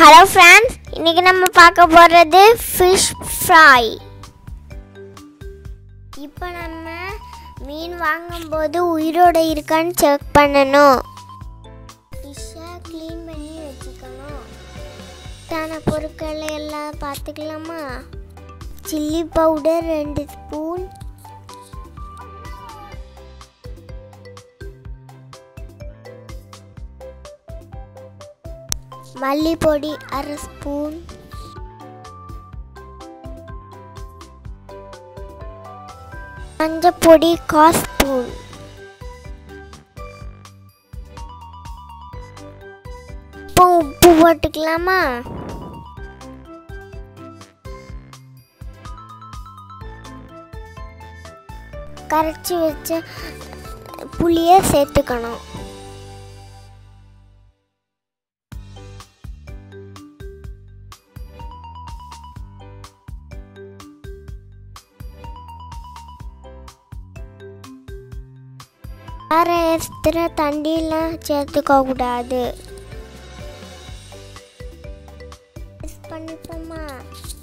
hello friends இன்னைக்கு நம்ம பார்க்க போகிறது ஃபிஷ் ஃப்ரை இப்போ நம்ம மீன் வாங்கும்போது உயிரோட இருக்கான்னு செக் பண்ணணும் ஃபிஷ்ஷை க்ளீன் பண்ணி வச்சுக்கணும் தான பொருட்களை எல்லாம் பார்த்துக்கலாமா சில்லி பவுடர் ரெண்டு ஸ்பூன் மல்லிப்பொடி அரை ஸ்பூன் மஞ்சப்பொடி கால் ஸ்பூன் இப்போ உப்பு போட்டுக்கலாமா கரைச்சி வச்ச புளியை சேர்த்துக்கணும் வேற எக்ஸ்ட்ரா தண்ணியெலாம் சேர்த்துக்க கூடாது மிக்ஸ் பண்ணிப்போமா